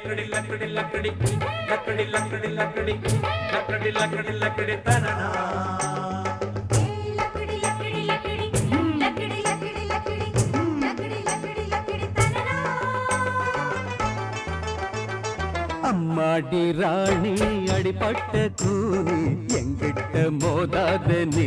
லக்கடி லக்கடி லக்கடி லக்கடி லக்கடி லக்கடி லக்கடி லக்கடி லக்கடி தனனா லக்கடி லக்கடி லக்கடி லக்கடி லக்கடி லக்கடி லக்கடி லக்கடி லக்கடி தனனா அம்மாடி ராணி அடிபட்ட கூனி எங்கிட்ட மோதாத நீ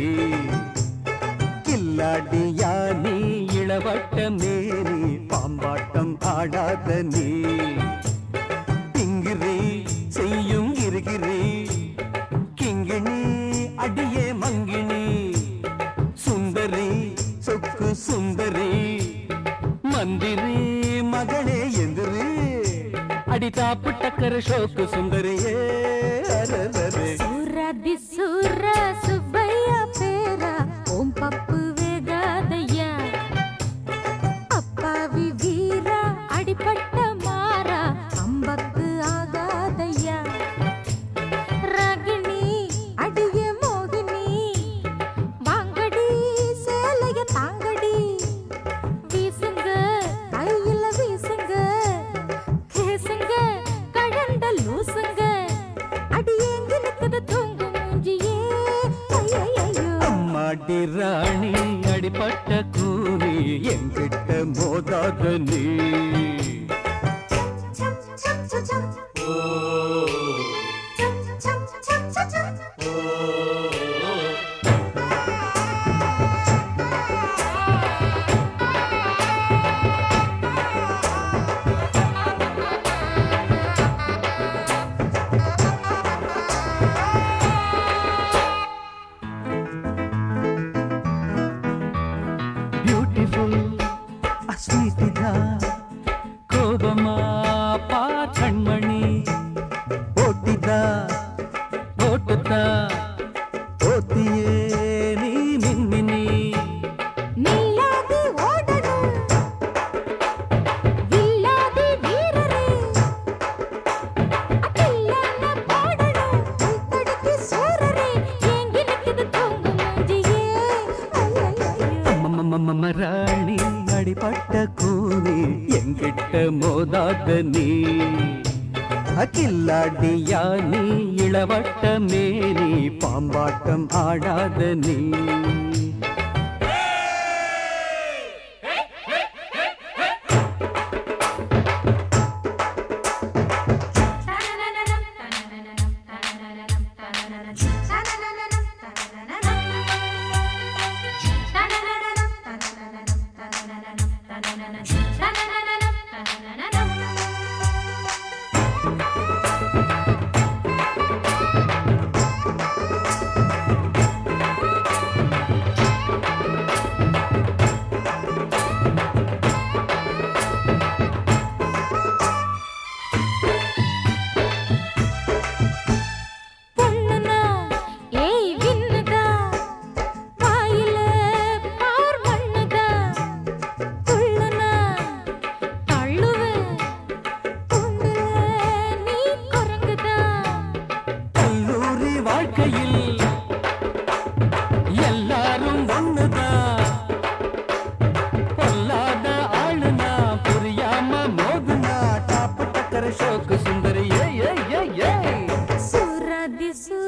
கில்லாடியா நீ இளவட்ட மேரி பாம்பாட்டம் ஆடாத நீ திங்கிரி செய்யும் இருகிரி கிங்கிணி அடியே மங்கிணி சுந்தரி சொக்கு சுந்தரி மந்திரி மகளே எந்திரி அடி தாப்பு டக்கர ஷோக்கு சுந்தரியே அரரரே. சூராதி சூர சுப்பைய பேரா ஓம் பப்பு வேகாதையா அப்பாவி வீரா அடிபட்ட மாறா அம்பக்கு ஆகாதையா ராகினி அடிய மோகினி வாங்கடி சேலைய தாங்கடி வீசுங்க கையில வீசுங்க கேசுங்க கடந்த லூசுங்க அடி ஏங்கி நிக்குது தூங்கு மூஞ்சியே ஐயையோ அம்மாடி ராணி அடிபட்ட கூனி எங்கிட்ட மோதாத நீ சம் சம் சம் சம் சம் சம் சம் சம் சம் பியூட்டிஃபுல் அஸ்வீட்டிதா கோபமா பா கண்மணி ஓட்டிதா ஓட்டுதா ஓத்தியே நீ மின்மினி நில்லாது ஓடணும் வில்லாது வீரரே அகில்லான பாடணும் உள்தடுக்கி சூரரே ஏங்கி நிக்குது தூங்கு மூஞ்சியே ஐயையோ ராணி அடிபட்ட கூனி எங்கிட்ட மோதாத நீ அகில்லாடியா நீ இளவட்ட மேனி பாம்பாட்டம் ஆடாத நீ பொண்ணுனா ஏய் விண்ணுதா வாயில பார் மண்ணுதா துள்ளுனா தள்ளுவேன் துண்டுல நீ குரங்குதா கல்லூரி வாழ்க்கையில் எல்லாரும் ஒண்ணுதான் பொல்லாத ஆளுனா புரியாம மோதுனா டாப்பு டக்கர ஷோக்கு சுந்தரி ஏய் ஏய் ஏய் ஏய் சூராதி சூர